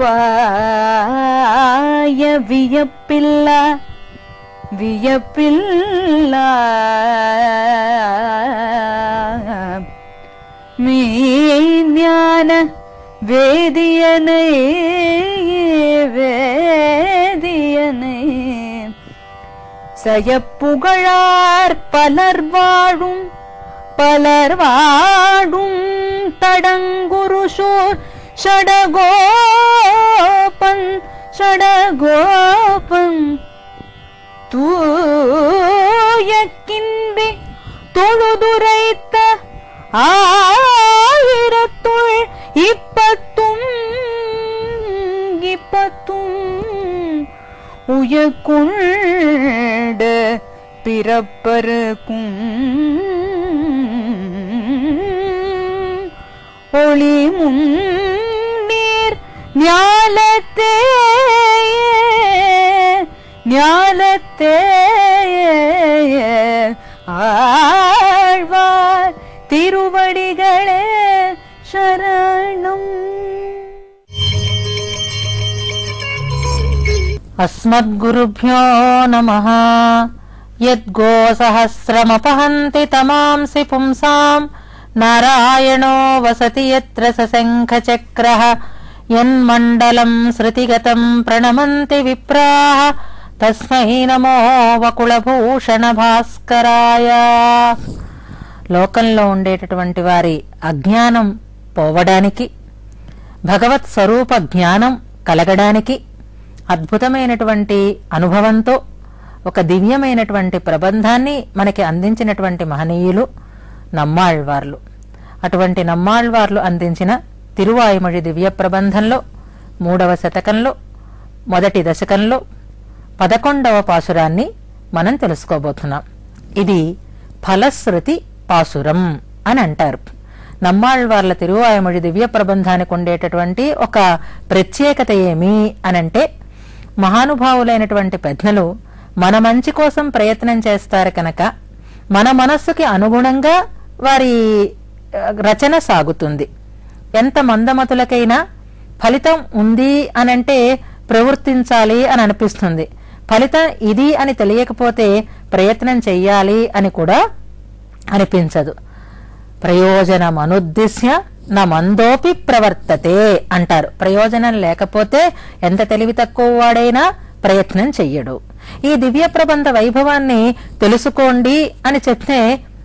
వియపిల్ల వియపిల్ల మీ ஞான வேதியனை வேதியனை செயப்புகழார் பலர் வாழும் பலர் வாழும் தடங்குருஷோர் ஷடகோபன் ஷடகோபன் தூயக்கின்றி தொழுதுரைத்த ஆயிரத்துள் இப்பத்தும் இப்பத்தும் உயக்குண்ட பிறப்பருக்கும் ஒளி முன்னீர் ஞாலத்தே ஞாலத்தே ஆழ்வார் திருவடிகளே சரணம் अस्मद्गुरुभ्यो नमः यद्गोसहस्रमपहन्ति तमांसि पुंसाम् नारायणो वसति यत्र सशङ्खचक्रः यन्मण्डलम् श्रुतिगतम् प्रणमन्ति विप्राः तस्मै नमो వకుళభూషణ భాస్కరాయ లోకంలో ఉండేటటువంటి వారి అజ్ఞానం పోవడానికి భగవత్ స్వరూప జ్ఞానం కలగడానికి అద్భుతమైనటువంటి అనుభవంతో ఒక దివ్యమైనటువంటి ప్రబంధాన్ని మనకి అందించినటువంటి మహనీయులు నమ్మాళ్వార్లు అటువంటి నమ్మాళ్వార్లు అందించిన తిరువాయుమొഴി దివ్య ప్రబంధంలో మూడవ శతకంలో మొదటి దశకంలో పదకొండవ పాసురాన్ని మనం తెలుసుకోబోతున్నాం ఇది ఫలశ్రుతి పాసురం అని అంటారు నమ్మాళ్వార్ల తిరువాయుమొഴి దివ్య ప్రబంధానికి ఉండేటటువంటి ఒక ప్రత్యేకత ఏమి అనంటే మహానుభావులైనటువంటి పెద్దలు మన మంచి కోసం ప్రయత్నం చేస్తారు కనుక మన మనస్సుకి అనుగుణంగా వారి ఆ, రచన సాగుతుంది ఎంత మందమతులకైనా ఫలితం ఉంది అనంటే ప్రవర్తించాలి అని అనిపిస్తుంది ఫలితం ఇది అని తెలియకపోతే ప్రయత్నం చెయ్యాలి అని కూడా అనిపించదు ప్రయోజనం అనుద్దిశ్య నా మందోపి ప్రవర్తతే అంటారు ప్రయోజనం లేకపోతే ఎంత తెలివి తక్కువ వాడైనా ప్రయత్నం చెయ్యడు ఈ దివ్య ప్రబంధ వైభవాన్ని తెలుసుకోండి అని చెప్తే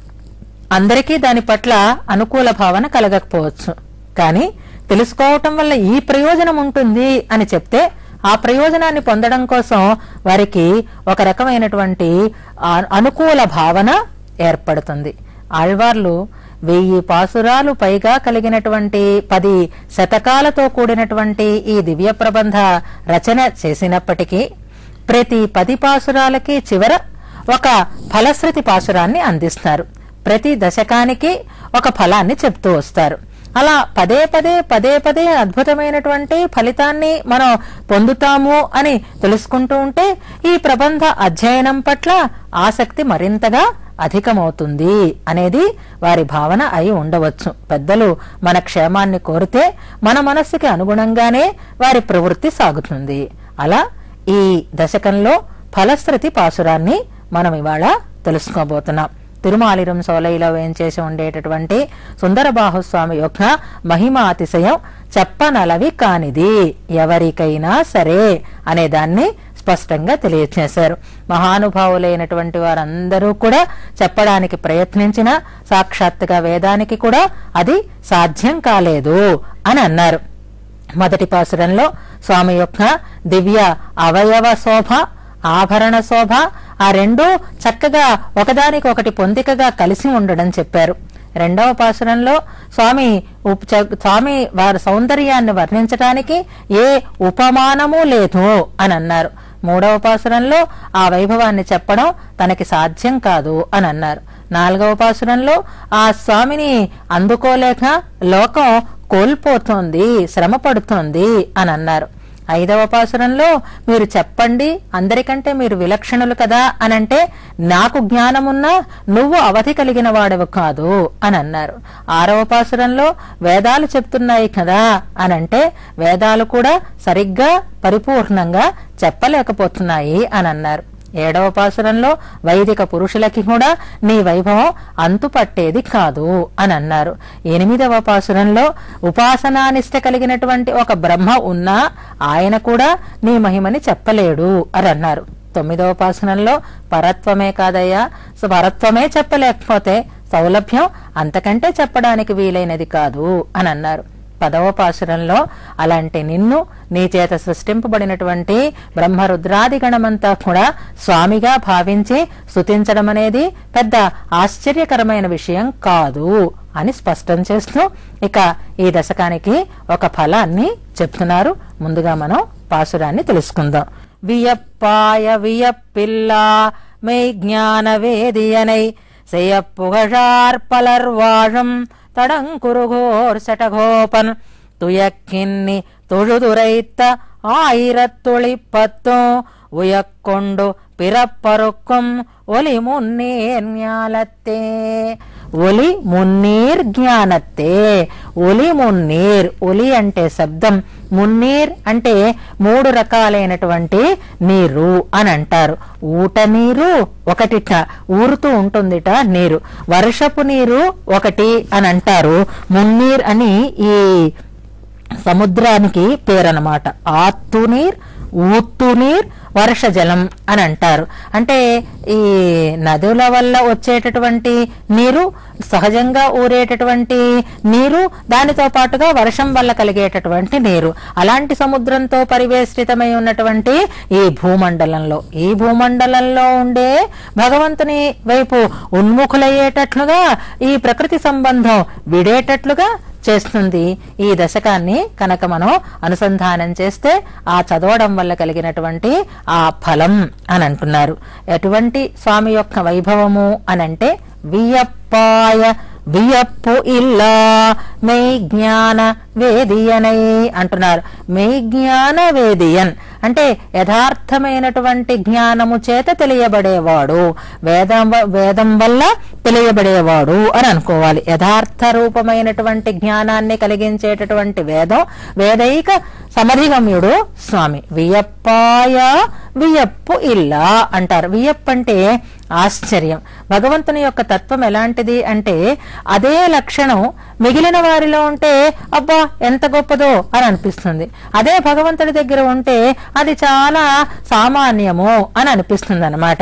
అందరికీ దాని పట్ల అనుకూల భావన కలగకపోవచ్చు కానీ తెలుసుకోవటం వల్ల ఈ ప్రయోజనం ఉంటుంది అని చెప్తే ఆ ప్రయోజనాన్ని పొందడం కోసం వారికి ఒక రకమైనటువంటి ఆ- అనుకూల భావన ఏర్పడుతుంది ఆళ్వార్లు వెయ్యి పాసురాలు పైగా కలిగినటువంటి పది శతకాలతో కూడినటువంటి ఈ దివ్య ప్రబంధ రచన చేసినప్పటికీ ప్రతి పది పాసురాలకి చివర ఒక ఫలశ్రుతి పాసురాన్ని అందిస్తారు ప్రతి దశకానికి ఒక ఫలాన్ని చెప్తూ వస్తారు అలా పదే పదే పదే పదే అద్భుతమైనటువంటి ఫలితాన్ని మనం పొందుతాము అని తెలుసుకుంటూ ఉంటే ఈ ప్రబంధ అధ్యయనం పట్ల ఆసక్తి మరింతగా అధికమవుతుంది అనేది వారి భావన అయి ఉండవచ్చు పెద్దలు మన క్షేమాన్ని కోరితే మన మనస్సుకి అనుగుణంగానే వారి ప్రవృత్తి సాగుతుంది అలా ఈ దశకంలో ఫలశ్రుతి పాసురాన్ని మనం ఇవాళ తెలుసుకోబోతున్నాం తిరుమాలిరం సోలైలో వేంచేసి ఉండేటటువంటి సుందరబాహుస్వామి యొక్క మహిమ అతిశయం చెప్పనలవి కానిది ఎవరికైనా సరే అనే దాన్ని స్పష్టంగా తెలియచేశారు మహానుభావులైనటువంటి వారందరూ కూడా చెప్పడానికి ప్రయత్నించిన సాక్షాత్తుగా వేదానికి కూడా అది సాధ్యం కాలేదు అని అన్నారు మొదటి పాసురంలో స్వామి యొక్క దివ్య అవయవ శోభ ఆభరణ శోభ ఆ రెండు చక్కగా ఒకదానికి ఒకటి పొందికగా కలిసి ఉండడం చెప్పారు రెండవ పాసురంలో స్వామి ఉప్- చ- స్వామి వారి సౌందర్యాన్ని వర్ణించడానికి ఏ ఉపమానము లేదు అని అన్నారు మూడవ పాసురంలో ఆ వైభవాన్ని చెప్పడం తనకి సాధ్యం కాదు అని అన్నారు నాలుగవ పాసురంలో ఆ స్వామిని అందుకోలేక లోకం కోల్పోతోంది శ్రమ పడుతోంది అని అన్నారు ఐదవ పాసురంలో మీరు చెప్పండి అందరికంటే మీరు విలక్షణులు కదా అనంటే నాకు జ్ఞానమున్నా నువ్వు అవధి కలిగిన వాడవు కాదు అని అన్నారు ఆరవ పాసురంలో వేదాలు చెప్తున్నాయి కదా అనంటే వేదాలు కూడా సరిగ్గా పరిపూర్ణంగా చెప్పలేకపోతున్నాయి అని అన్నారు ఏడవ పాసురంలో వైదిక పురుషులకి కూడా నీ వైభవం అంతుపట్టేది కాదు అని అన్నారు ఎనిమిదవ పాసురంలో ఉపాసనానిష్ట కలిగినటువంటి ఒక బ్రహ్మ ఉన్నా ఆయన కూడా నీ మహిమని చెప్పలేడు అని అన్నారు తొమ్మిదవ పాసనంలో పరత్వమే కాదయ్యా సో పరత్వమే చెప్పలేకపోతే సౌలభ్యం అంతకంటే చెప్పడానికి వీలైనది కాదు అని అన్నారు పదవ పాసురంలో అలాంటి నిన్ను నీ చేత సృష్టింపబడినటువంటి బ్రహ్మరుద్రాది గణమంతా కూడా స్వామిగా భావించి స్తుతించడం అనేది పెద్ద ఆశ్చర్యకరమైన విషయం కాదు అని స్పష్టం చేస్తూ ఇక ఈ దశకానికి ఒక ఫలాన్ని చెప్తున్నారు ముందుగా మనం పాసురాన్ని తెలుసుకుందాం వియప్పాయ వియప్పిల్లా மெய் ஞான வேதியனை செய்யப்புகழார் பலர் வாழும் தடங்குருகோர் சடகோபன் துயக்கின்னி தொழுதுரைத்த ஆயிரத்துளிப்பத்தும் உயக்கொண்டு பிறப்பறுக்கும் ஒலி முன்னேர் ஞாலத்தே ఒలి మున్నీర్ జ్ఞానత్తే ఒలి మున్నీర్ ఒలి అంటే శబ్దం మున్నీర్ అంటే మూడు రకాలైనటువంటి నీరు అని అంటారు ఊట నీరు ఒకటిట ఊరుతూ ఉంటుందిట నీరు వర్షపు నీరు ఒకటి అని అంటారు మున్నీర్ అని ఈ సముద్రానికి పేరనమాట ఆత్తు నీర్ ఊత్తు నీర్ వర్షజలం అని అంటారు అంటే ఈ నదుల వల్ల వచ్చేటటువంటి నీరు సహజంగా ఊరేటటువంటి నీరు దానితో పాటుగా వర్షం వల్ల కలిగేటటువంటి నీరు అలాంటి సముద్రంతో పరివేష్టితమై ఉన్నటువంటి ఈ భూమండలంలో ఈ భూమండలంలో ఉండే భగవంతుని వైపు ఉన్ముఖులయ్యేటట్లుగా ఈ ప్రకృతి సంబంధం విడేటట్లుగా చేస్తుంది ఈ దశకాన్ని కనుక మనం అనుసంధానం చేస్తే ఆ చదవడం వల్ల కలిగినటువంటి ఆ ఫలం అని అంటున్నారు ఎటువంటి స్వామి యొక్క వైభవము అనంటే వియప్పాయ వియప్పు ఇల్లా మెయ్ జ్ఞాన వేదియనై అంటున్నారు మెయ్ జ్ఞాన వేదియన్ అంటే యథార్థమైనటువంటి జ్ఞానము చేత తెలియబడేవాడు వేదం వేదం వల్ల తెలియబడేవాడు అని అనుకోవాలి యథార్థ రూపమైనటువంటి జ్ఞానాన్ని కలిగించేటటువంటి వేదం వేదైక సమధిగమ్యుడు స్వామి వియప్పాయ వియప్పు ఇల్లా అంటారు వియప్ అంటే ఆశ్చర్యం భగవంతుని యొక్క తత్వం ఎలాంటిది అంటే అదే లక్షణం మిగిలిన వారిలో ఉంటే అబ్బా ఎంత గొప్పదో అని అనిపిస్తుంది అదే భగవంతుడి దగ్గర ఉంటే అది చాలా సామాన్యము అని అనిపిస్తుంది అనమాట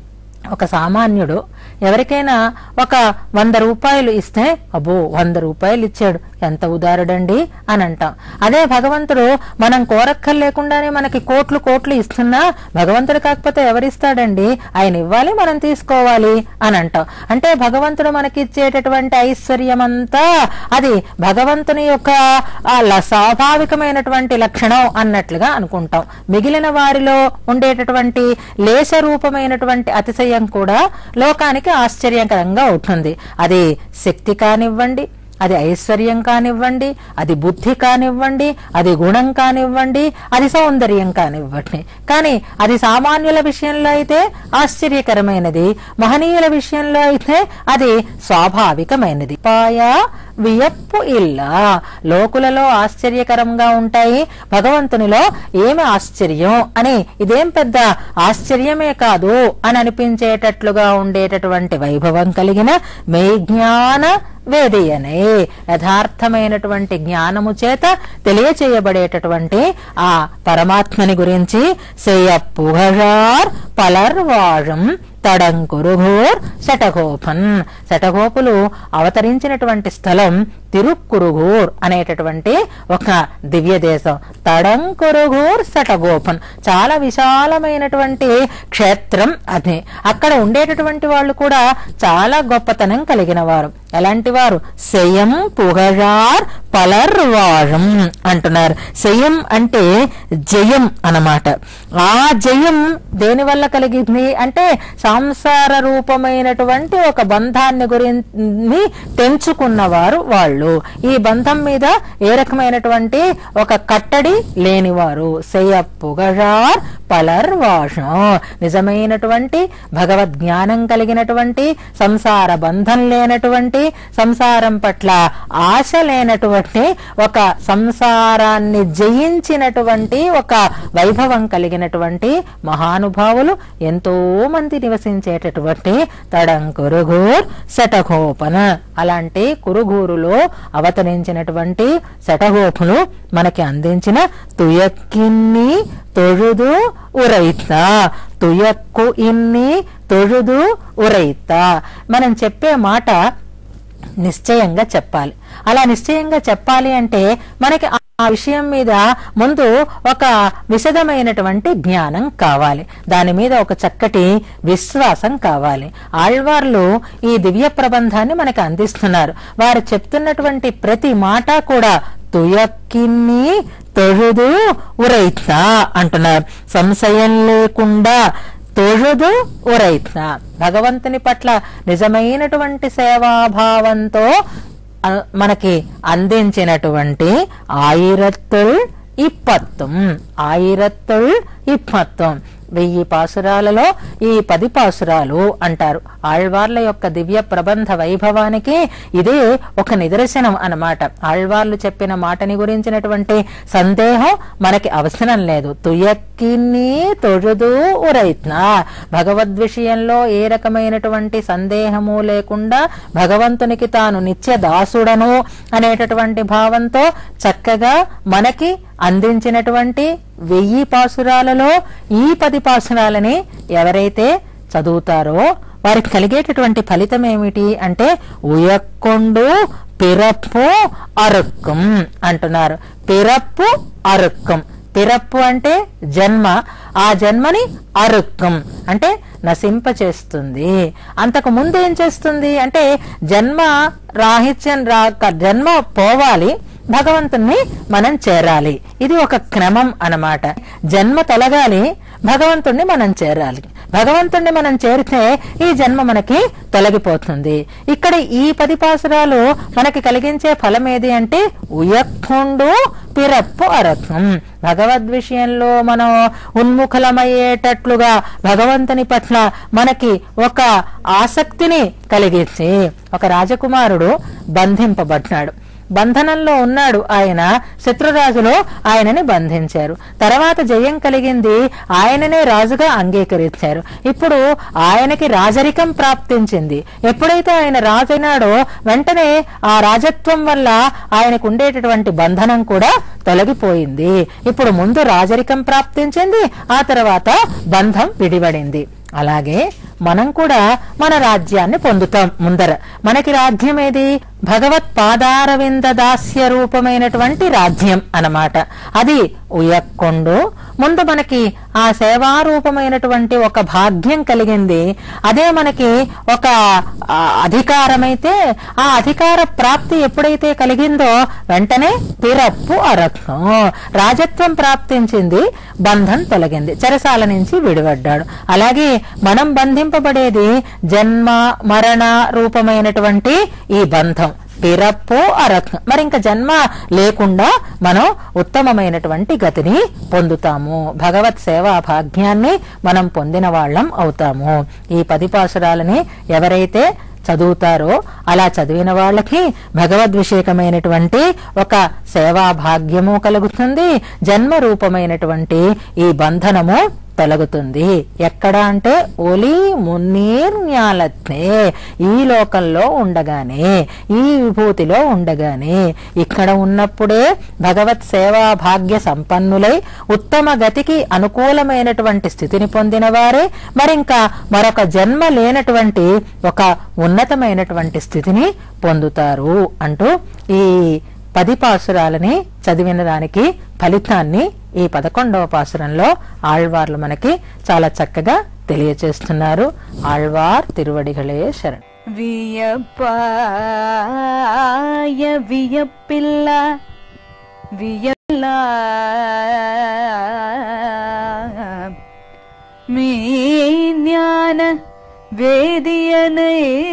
ఒక సామాన్యుడు ఎవరికైనా ఒక వంద రూపాయలు ఇస్తే అబ్బో వంద రూపాయలు ఇచ్చాడు ఎంత ఉదారుడండి అని అంటాం అదే భగవంతుడు మనం కోరక్కర్లేకుండానే మనకి కోట్లు కోట్లు ఇస్తున్నా భగవంతుడు కాకపోతే ఎవరిస్తాడండి ఆయన ఇవ్వాలి మనం తీసుకోవాలి అని అంటాం అంటే భగవంతుడు మనకి ఇచ్చేటటువంటి ఐశ్వర్యం అంతా అది భగవంతుని యొక్క ఆ ల- స్వాభావికమైనటువంటి లక్షణం అన్నట్లుగా అనుకుంటాం మిగిలిన వారిలో ఉండేటటువంటి లేశ రూపమైనటువంటి అతిశయం కూడా లోకానికి ఆశ్చర్యకరంగా ఉంటుంది అది శక్తి కానివ్వండి అది ఐశ్వర్యం కానివ్వండి అది బుద్ధి కానివ్వండి అది గుణం కానివ్వండి అది సౌందర్యం కానివ్వండి కానీ అది సామాన్యుల విషయంలో అయితే ఆశ్చర్యకరమైనది మహనీయుల విషయంలో అయితే అది స్వాభావికమైనది పాయ వియప్పు ఇల్లా లోకులలో ఆశ్చర్యకరంగా ఉంటాయి భగవంతునిలో ఏమి ఆశ్చర్యం అని ఇదేం పెద్ద ఆశ్చర్యమే కాదు అని అనిపించేటట్లుగా ఉండేటటువంటి వైభవం కలిగిన మెజ్ఞాన వేదియనే యథార్థమైనటువంటి జ్ఞానము చేత తెలియచేయబడేటటువంటి ఆ పరమాత్మని గురించి సేయ పుగజార్ పలర్ వాഴం తడంకురుగోర్ శటగోపన్ శటగోపులు అవతరించినటువంటి స్థలం తిరుక్కురుగూర్ అనేటటువంటి ఒక దివ్య దేశం తడంకురుగూర్ శటగోపన్ చాలా విశాలమైనటువంటి క్షేత్రం అది అక్కడ ఉండేటటువంటి వాళ్ళు కూడా చాలా గొప్పతనం కలిగిన వారు ఎలాంటి వారు సెయం పుగజార్ పలర్ వాഴం అంటున్నారు సెయం అంటే జయం అన్నమాట ఆ జయం దేని వల్ల కలిగింది అంటే సాంసార రూపమైనటువంటి ఒక బంధాన్ని గురించి తెంచుకున్నవారు వాళ్ళు ఈ బంధం మీద ఏ రకమైనటువంటి ఒక కట్టడి లేనివారు సెయ్యప్పుగజార్ పలర్వాషం నిజమైనటువంటి భగవద్ జ్ఞానం కలిగినటువంటి సంసార బంధం లేనటువంటి సంసారం పట్ల ఆశ లేనటువంటి ఒక సంసారాన్ని జయించినటువంటి ఒక వైభవం కలిగినటువంటి మహానుభావులు ఎంతో మంది నివసించేటటువంటి తడం కురుగూర్ శటగోపన అలాంటి కురుగూరులో అవతరించినటువంటి శటగోపులు మనకి అందించిన తుయక్కిన్ని తొഴുదు ఉరైత తుయక్కు ఇన్ని తొഴുదు ఉరైత మనం చెప్పే మాట నిశ్చయంగా చెప్పాలి అలా నిశ్చయంగా చెప్పాలి అంటే మనకి ఆ విషయం మీద ముందు ఒక విశదమైనటువంటి జ్ఞానం కావాలి దాని మీద ఒక చక్కటి విశ్వాసం కావాలి ఆళ్వార్లు ఈ దివ్య ప్రబంధాన్ని మనకి అందిస్తున్నారు వారు చెప్తున్నటువంటి ప్రతి మాట కూడా తుయక్కిన్ని తొഴുదు ఉరైత అంటున్నారు సంశయం లేకుండా తొഴുదు ఉరైత భగవంతుని పట్ల నిజమైనటువంటి సేవాభావంతో ఆ, మనకి అందించినటువంటి ఆయిరత్తుల్ ఇప్పత్తం ఆయిరత్తుల్ ఇప్పత్తం వెయ్యి పాసురాలలో ఈ పది పాసురాలు అంటారు ఆళ్వార్ల యొక్క దివ్య ప్రబంధ వైభవానికి ఇదే ఒక నిదర్శనం అన్నమాట ఆళ్వార్లు చెప్పిన మాటని గురించినటువంటి సందేహం మనకి అవసరం లేదు తుయక్కిని తొഴുదు ఉరైత్న భగవద్ విషయంలో ఏ రకమైనటువంటి సందేహము లేకుండా భగవంతునికి తాను నిత్య దాసుడను అనేటటువంటి భావంతో చక్కగా మనకి అందించినటువంటి వెయ్యి పాసురాలలో ఈ పది పాసురాలని ఎవరైతే చదువుతారో వారికి కలిగేటటువంటి ఫలితం ఏమిటి అంటే ఉయక్కొండు పిరప్పు అరుక్కం అంటున్నారు పిరప్పు అరుక్కం పిరప్పు అంటే జన్మ ఆ జన్మని అరుక్కం అంటే నశింపచేస్తుంది అంతకు ముందు ఏం చేస్తుంది అంటే జన్మ రాహిత్యం రాక జన్మ పోవాలి భగవంతుణ్ణి మనం చేరాలి ఇది ఒక క్రమం అన్నమాట జన్మ తొలగాలి భగవంతుణ్ణి మనం చేరాలి భగవంతుణ్ణి మనం చేరితే ఈ జన్మ మనకి తొలగిపోతుంది ఇక్కడ ఈ పది పాసురాలు మనకి కలిగించే ఫలం ఏది అంటే ఉయక్కుండు పిరప్పు అరత్నం భగవద్ విషయంలో మనం ఉన్ముఖలమయ్యేటట్లుగా భగవంతుని పట్ల మనకి ఒక ఆసక్తిని కలిగించి ఒక రాజకుమారుడు బంధింపబడ్డాడు బంధనంలో ఉన్నాడు ఆయన శత్రురాజులో ఆయనని బంధించారు తర్వాత జయం కలిగింది ఆయననే రాజుగా అంగీకరించారు ఇప్పుడు ఆయనకి రాజరికం ప్రాప్తించింది ఎప్పుడైతే ఆయన రాజైనాడో వెంటనే ఆ రాజత్వం వల్ల ఆయనకు ఉండేటటువంటి బంధనం కూడా తొలగిపోయింది ఇప్పుడు ముందు రాజరికం ప్రాప్తించింది ఆ తర్వాత బంధం విడివడింది అలాగే మనం కూడా మన రాజ్యాన్ని పొందుతాం ముందర మనకి రాజ్యం ఏది భగవత్ పాదారవింద దాస్య రూపమైనటువంటి రాజ్యం అన్నమాట అది ఉయక్కొండు ముందు మనకి ఆ సేవారూపమైనటువంటి ఒక భాగ్యం కలిగింది అదే మనకి ఒక ఆ, అధికారమైతే ఆ అధికార ప్రాప్తి ఎప్పుడైతే కలిగిందో వెంటనే పిరప్పు అరత్నం రాజత్వం ప్రాప్తించింది బంధం తొలగింది చెరసాల నుంచి విడిపడ్డాడు అలాగే మనం బంధింపబడేది జన్మ మరణ రూపమైనటువంటి ఈ బంధం పిరప్పు అరత్నం మరి ఇంకా జన్మ లేకుండా మనం ఉత్తమమైనటువంటి గతిని పొందుతాము భగవత్ సేవా భాగ్యాన్ని మనం పొందిన వాళ్ళం అవుతాము ఈ పది పాసురాలని ఎవరైతే చదువుతారో అలా చదివిన వాళ్ళకి భగవద్విషేకమైనటువంటి ఒక సేవా భాగ్యము కలుగుతుంది జన్మ రూపమైనటువంటి ఈ బంధనము తొలగుతుంది ఎక్కడ అంటే ఒలి మున్నీర్ న్యాలత్నే ఈ లోకంలో ఉండగానే ఈ విభూతిలో ఉండగానే ఇక్కడ ఉన్నప్పుడే భగవత్ సేవా భాగ్య సంపన్నులై ఉత్తమ గతికి అనుకూలమైనటువంటి స్థితిని పొందిన వారే మరింకా మరొక జన్మ లేనటువంటి ఒక ఉన్నతమైనటువంటి స్థితిని పొందుతారు అంటూ ఈ పది పాసురాలని చదివిన దానికి ఫలితాన్ని ఈ పదకొండవ పాసురంలో ఆళ్వార్లు మనకి చాలా చక్కగా తెలియచేస్తున్నారు ఆళ్వార్ తిరువడిகளே శరణ్ வியப்பாய வியப்பில்லா வியல்லா மெய்ஞான வேதியனை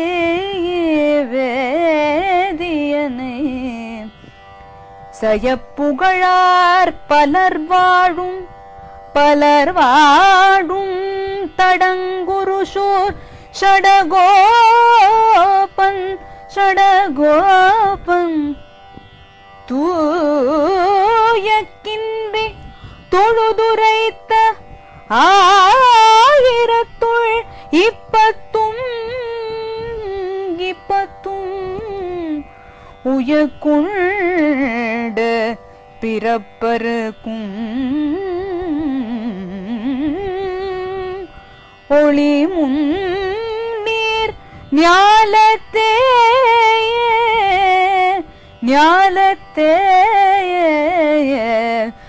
வேதியனை சயப்புகழார் பலர் வாழும் பலர் வாழும் தடங்குருஷோர் ஷடகோபன் ஷடகோபன் தூயக்கின்றி தொழுதுரைத்த ஆயிரத்துள் இப்பத்தும் இப்பத்தும் உயக்குண்ட பிறப்பருக்கும் ஒளி முன்னீர் ஞாலத்தே ஞாலத்தே